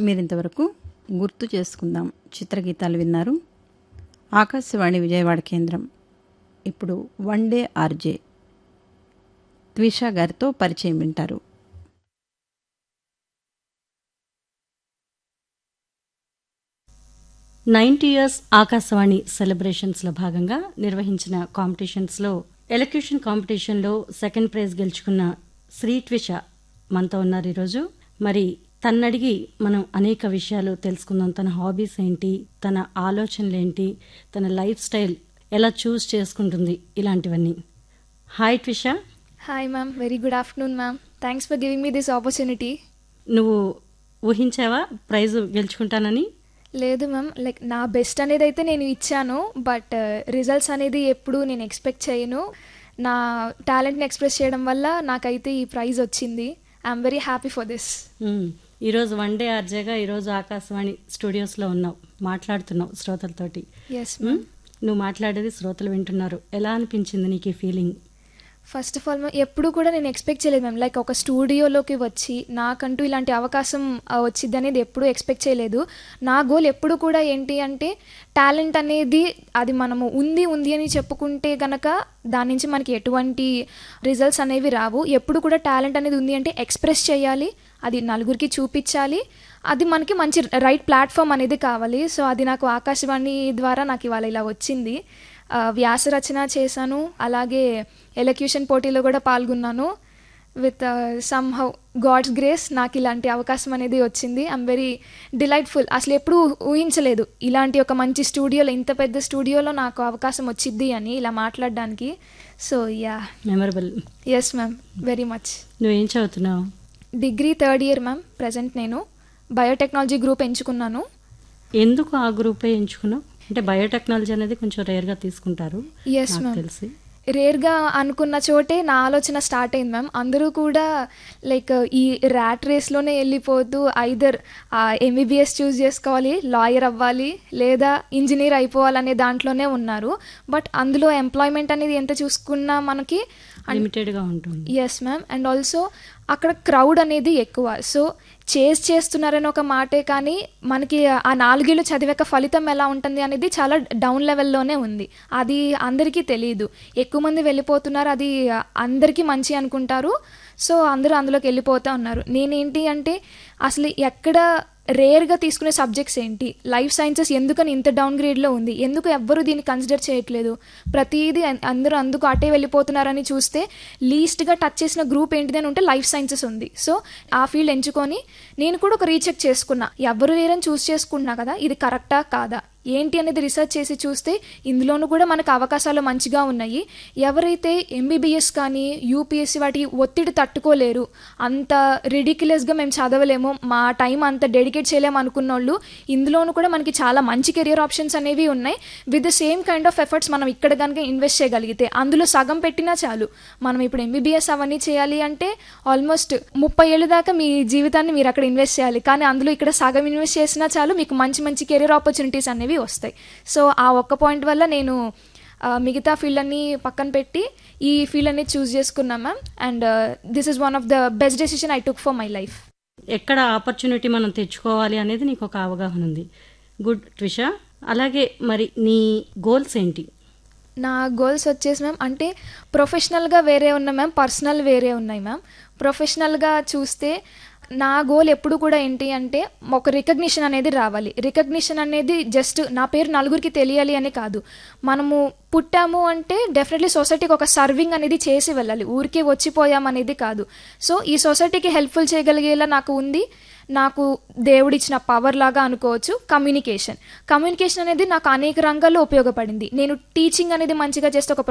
మీరింతవరకు గుర్తు చేసుకుందాం చిత్రగీతాలు విన్నారు ఆకాశవాణి విజయవాడ కేంద్రం ఇప్పుడు వన్ డే ఆర్జే త్విషా గారితో పరిచయం వింటారు నైంటీ ఇయర్స్ ఆకాశవాణి సెలబ్రేషన్స్లో భాగంగా నిర్వహించిన కాంపిటీషన్స్లో ఎలక్యూషన్ కాంపిటీషన్లో సెకండ్ ప్రైజ్ గెలుచుకున్న శ్రీ ట్విష మనతో ఉన్నారు ఈరోజు మరి తన్నడిగి మనం అనేక విషయాలు తెలుసుకుందాం తన హాబీస్ ఏంటి తన ఆలోచనలు ఏంటి తన లైఫ్ స్టైల్ ఎలా చూస్ చేసుకుంటుంది ఇలాంటివన్నీ hi Twisha hi ma'am very good afternoon ma'am thanks for giving me this opportunity నువ్వు ఊహించావా ప్రైజ్ గెలుచుకుంటానని లేదు మ్యామ్ లైక్ నా బెస్ట్ అనేది అయితే నేను ఇచ్చాను బట్ రిజల్ట్స్ అనేది ఎప్పుడు నేను ఎక్స్పెక్ట్ చేయను నా టాలెంట్ని ఎక్స్ప్రెస్ చేయడం వల్ల నాకైతే ఈ ప్రైజ్ వచ్చింది I'm very happy for this hmm. ఈరోజు వన్ డే ఆర్జేగా ఈరోజు ఆకాశవాణి స్టూడియోస్లో ఉన్నావు మాట్లాడుతున్నావు శ్రోతలతోటి ఎస్ మ్మ్? నువ్వు మాట్లాడేది శ్రోతలు వింటున్నారు ఎలా అనిపించింది నీకు ఈ feeling first of all ma'am ఎప్పుడు కూడా నేను ఎక్స్పెక్ట్ చేయలేదు మ్యామ్ లైక్ ఒక స్టూడియోలోకి వచ్చి నాకంటూ ఇలాంటి అవకాశం ఆ, వచ్చింది అనేది ఎప్పుడూ ఎక్స్పెక్ట్ చేయలేదు నా గోల్ ఎప్పుడు కూడా ఏంటి అంటే టాలెంట్ అనేది అది మనము ఉంది ఉంది అని చెప్పుకుంటే గనక దాని నుంచి మనకి ఎటువంటి రిజల్ట్స్ అనేవి రావు ఎప్పుడు కూడా టాలెంట్ అనేది ఉంది అంటే ఎక్స్ప్రెస్ చేయాలి అది నలుగురికి చూపించాలి అది మనకి మంచి రైట్ ప్లాట్ఫామ్ అనేది కావాలి సో అది నాకు ఆకాశవాణి ద్వారా నాకు ఇవాళ ఇలా వచ్చింది ఆ, వ్యాస రచన చేశాను అలాగే ఎలక్యూషన్ పోటీలో కూడా పాల్గొన్నాను with somehow God's grace నాకు ఇలాంటి అవకాశం అనేది వచ్చింది ఐమ్ వెరీ డిలైట్ఫుల్ అసలు ఎప్పుడూ ఊహించలేదు ఇలాంటి ఒక మంచి స్టూడియోలో ఇంత పెద్ద స్టూడియోలో నాకు అవకాశం వచ్చింది అని ఇలా మాట్లాడడానికి so yeah memorable yes ma'am very much నువ్వేం చదువుతున్నావు degree third year ma'am present నేను బయోటెక్నాలజీ గ్రూప్ ఎంచుకున్నాను ఎందుకు ఆ గ్రూపే ఎంచుకున్నావు అంటే బయోటెక్నాలజీ అనేది కొంచెం రేర్గా తీసుకుంటారు Yes, నాకు ma'am. తెలిసి రేర్గా అనుకున్న చోటే నా ఆలోచన స్టార్ట్ అయింది మ్యామ్ అందరూ కూడా లైక్ ఈ ర్యాట్ రేస్లోనే వెళ్ళిపోతూ ఐదర్ ఎంబీబీఎస్ చూస్ చేసుకోవాలి లాయర్ అవ్వాలి లేదా ఇంజనీర్ అయిపోవాలనే దాంట్లోనే ఉన్నారు బట్ అందులో ఎంప్లాయ్మెంట్ అనేది ఎంత చూసుకున్నా మనకి లిమిటెడ్గా ఉంటుంది ఎస్ మ్యామ్ అండ్ ఆల్సో అక్కడ క్రౌడ్ అనేది ఎక్కువ సో చేస్ చేస్తున్నారని ఒక మాటే కానీ మనకి ఆ నాలుగేళ్ళు చదివాక ఫలితం ఎలా ఉంటుంది అనేది చాలా డౌన్ లెవెల్లోనే ఉంది అది అందరికీ తెలియదు ఎక్కువ మంది వెళ్ళిపోతున్నారు అది అందరికీ మంచి అనుకుంటారు సో అందరూ అందులోకి వెళ్ళిపోతూ ఉన్నారు నేనేంటి అంటే అసలు ఎక్కడ రేర్గా తీసుకునే సబ్జెక్ట్స్ ఏంటి లైఫ్ సైన్సెస్ ఎందుకని ఇంత డౌన్ గ్రేడ్లో ఉంది ఎందుకు ఎవ్వరూ దీన్ని కన్సిడర్ చేయట్లేదు ప్రతిదీ అం- అందరూ అందుకు అటే వెళ్ళిపోతున్నారని చూస్తే లీస్ట్గా టచ్ చేసిన గ్రూప్ ఏంటిది అని ఉంటే లైఫ్ సైన్సెస్ ఉంది సో ఆ ఫీల్డ్ ఎంచుకొని నేను కూడా ఒక రీచెక్ చేసుకున్నా ఎవరు లేరని చూస్ చేసుకున్నా కదా ఇది కరెక్టా కాదా ఏంటి అనేది రీసెర్చ్ చేసి చూస్తే ఇందులోనూ కూడా మనకు అవకాశాలు మంచిగా ఉన్నాయి ఎవరైతే ఎంబీబీఎస్ కానీ యూపీఎస్సీ వాటి ఒత్తిడి తట్టుకోలేరు అంత రిడిక్యులస్గా మేము చదవలేము మా టైం అంత డెడికేట్ చేయలేము అనుకున్న వాళ్ళు ఇందులోనూ కూడా మనకి చాలా మంచి కెరియర్ ఆప్షన్స్ అనేవి ఉన్నాయి with the same kind of efforts మనం ఇక్కడ కనుక ఇన్వెస్ట్ చేయగలిగితే అందులో సగం పెట్టినా చాలు మనం ఇప్పుడు ఎంబీబీఎస్ అవన్నీ చేయాలి అంటే ఆల్మోస్ట్ ముప్పై ఏళ్ళ దాకా మీ జీవితాన్ని మీరు అక్కడ ఇన్వెస్ట్ చేయాలి కానీ అందులో ఇక్కడ సగం ఇన్వెస్ట్ చేసినా చాలు మీకు మంచి మంచి కెరీర్ ఆపర్చునిటీస్ అనేవి వస్తాయి సో ఆ ఒక్క పాయింట్ వల్ల నేను ఆ, మిగతా ఫీల్డ్ అన్ని పక్కన పెట్టి ఈ ఫీల్డ్ అనేది చూస్ చేసుకున్నాం ma'am and this is one of the best decision I took for my life ఎక్కడ ఆపర్చునిటీ మనం తెచ్చుకోవాలి అనేది నీకు ఒక అవగాహన ఉంది గుడ్ ట్విష అలాగే మరి నీ గోల్స్ ఏంటి నా గోల్స్ వచ్చేసి మ్యామ్ అంటే ప్రొఫెషనల్గా వేరే ఉన్నాయి మ్యామ్ పర్సనల్ వేరే ఉన్నాయి మ్యామ్ ప్రొఫెషనల్గా చూస్తే నా గోల్ ఎప్పుడు కూడా ఏంటి అంటే ఒక రికగ్నిషన్ అనేది రావాలి రికగ్నిషన్ అనేది జస్ట్ నా పేరు నలుగురికి తెలియాలి అని కాదు మనము పుట్టాము అంటే డెఫినెట్లీ సొసైటీకి ఒక సర్వింగ్ అనేది చేసి వెళ్ళాలి ఊరికే వచ్చిపోయాం అనేది కాదు సో ఈ సొసైటీకి హెల్ప్ఫుల్ చేయగలిగేలా నాకు ఉంది నాకు దేవుడిచ్చిన పవర్ లాగా అనుకోవచ్చు కమ్యూనికేషన్ కమ్యూనికేషన్ అనేది నాకు అనేక రంగాల్లో ఉపయోగపడింది నేను టీచింగ్ అనేది మంచిగా చేస్తే ఒక